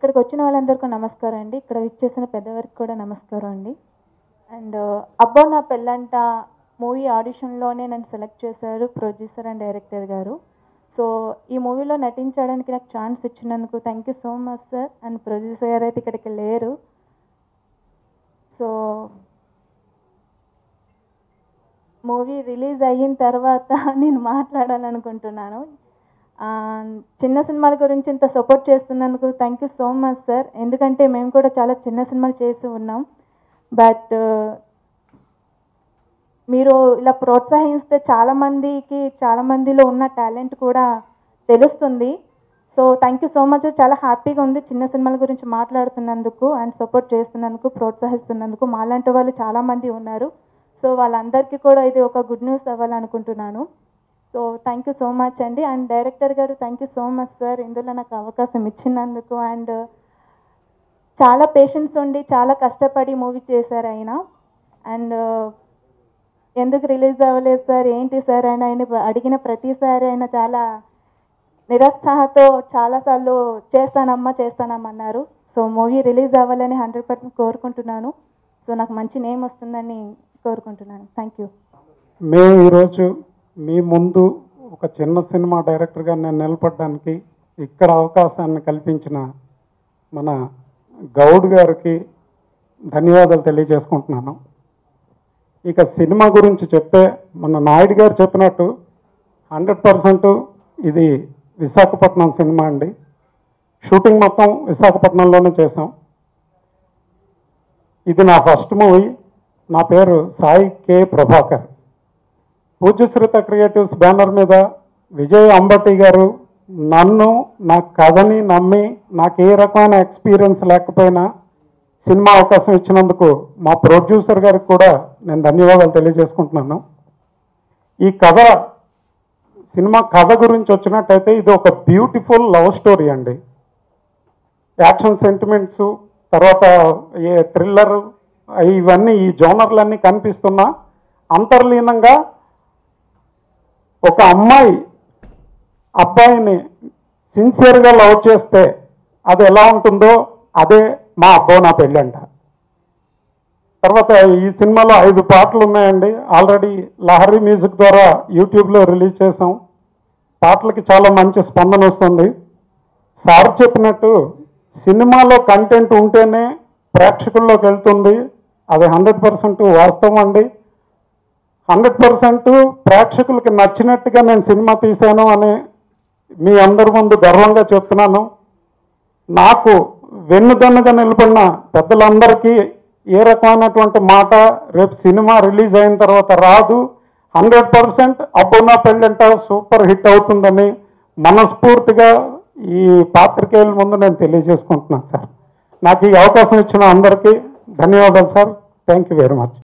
ఇక్కడికి వచ్చిన వాళ్ళందరికీ నమస్కారం అండి ఇక్కడ ఇచ్చేసిన పెద్దవారికి కూడా నమస్కారం అండి అండ్ అబ్బో నా పెళ్ళంట మూవీ ఆడిషన్లోనే నన్ను సెలెక్ట్ చేశారు ప్రొడ్యూసర్ అండ్ డైరెక్టర్ గారు సో ఈ మూవీలో నటించడానికి నాకు ఛాన్స్ ఇచ్చినందుకు thank you so much sir and producer గారు అయితే ఇక్కడికి లేరు సో మూవీ రిలీజ్ అయిన తర్వాత నేను మాట్లాడాలనుకుంటున్నాను ఆ, చిన్న సినిమాల గురించి ఇంత సపోర్ట్ చేస్తున్నందుకు thank you so much sir ఎందుకంటే మేము కూడా చాలా చిన్న సినిమాలు చేసి ఉన్నాం బట్ మీరు ఇలా ప్రోత్సహిస్తే చాలా మందికి చాలా మందిలో ఉన్న టాలెంట్ కూడా తెలుస్తుంది so thank you so much చాలా హ్యాపీగా ఉంది చిన్న సినిమాల గురించి మాట్లాడుతున్నందుకు అండ్ సపోర్ట్ చేస్తున్నందుకు ప్రోత్సహిస్తున్నందుకు మాలాంటి వాళ్ళు చాలా మంది ఉన్నారు సో వాళ్ళందరికీ కూడా ఇది ఒక గుడ్ న్యూస్ అవ్వాలనుకుంటున్నాను so thank you so much అండి అండ్ డైరెక్టర్ గారు thank you so much sir ఇందులో నాకు అవకాశం ఇచ్చినందుకు అండ్ చాలా పేషెన్స్ ఉండి చాలా కష్టపడి మూవీ చేశారు ఆయన అండ్ ఎందుకు రిలీజ్ అవ్వలేదు సార్ ఏంటి సార్ అని ఆయన అడిగిన ప్రతిసారి ఆయన చాలా నిరుత్సాహంతో చాలాసార్లు చేస్తానమ్మా చేస్తానమ్మా అన్నారు సో మూవీ రిలీజ్ అవ్వాలని హండ్రెడ్ పర్సెంట్ కోరుకుంటున్నాను సో నాకు మంచి నేమ్ వస్తుందని కోరుకుంటున్నాను థ్యాంక్ యూ మేము ఈరోజు మీ ముందు ఒక చిన్న సినిమా డైరెక్టర్గా నేను నిలబడడానికి ఇక్కడ అవకాశాన్ని కల్పించిన మన గౌడ్ గారికి ధన్యవాదాలు తెలియజేసుకుంటున్నాను ఇక సినిమా గురించి చెప్తే మన నాయుడు గారు చెప్పినట్టు హండ్రెడ్ పర్సెంట్ ఇది విశాఖపట్నం సినిమా అండి షూటింగ్ మొత్తం విశాఖపట్నంలోనే చేసాం ఇది నా ఫస్ట్ మూవీ నా పేరు Sai K Prabhakar Pujyasritha creatives banner మీద విజయ్ అంబటి గారు నన్ను నా కథని నమ్మి నాకు ఏ రకమైన ఎక్స్పీరియన్స్ లేకపోయినా సినిమా అవకాశం ఇచ్చినందుకు మా ప్రొడ్యూసర్ గారికి కూడా నేను ధన్యవాదాలు తెలియజేసుకుంటున్నాను ఈ కథ సినిమా కథ గురించి వచ్చినట్టయితే ఇది ఒక బ్యూటిఫుల్ లవ్ స్టోరీ అండి యాక్షన్ సెంటిమెంట్స్ తర్వాత ఏ థ్రిల్లర్ ఇవన్నీ ఈ జోనర్లన్నీ కనిపిస్తున్నా అంతర్లీనంగా ఒక అమ్మాయి అబ్బాయిని సిన్సియర్గా లవ్ చేస్తే అది ఎలా ఉంటుందో అదే మా అబ్బో నా పెళ్ళంట తర్వాత ఈ సినిమాలో ఐదు పాటలు ఉన్నాయండి ఆల్రెడీ లహరి మ్యూజిక్ ద్వారా యూట్యూబ్లో రిలీజ్ చేసాం పాటలకి చాలా మంచి స్పందన వస్తుంది సార్ చెప్పినట్టు సినిమాలో కంటెంట్ ఉంటేనే ప్రేక్షకుల్లోకి వెళ్తుంది అది హండ్రెడ్ పర్సెంట్ వాస్తవం అండి హండ్రెడ్ పర్సెంట్ ప్రేక్షకులకి నచ్చినట్టుగా నేను సినిమా తీశాను అని మీ అందరి ముందు గర్వంగా చెప్తున్నాను నాకు వెన్నుదన్నుగా నిలబడిన పెద్దలందరికీ ఏ రకమైనటువంటి మాట రేపు సినిమా రిలీజ్ అయిన తర్వాత రాదు హండ్రెడ్ పర్సెంట్ అబ్బున్న పెళ్ళంట సూపర్ హిట్ అవుతుందని మనస్ఫూర్తిగా ఈ పాత్రికేయుల ముందు నేను తెలియజేసుకుంటున్నాను సార్ నాకు ఈ అవకాశం ఇచ్చిన అందరికీ ధన్యవాదాలు sir thank you very much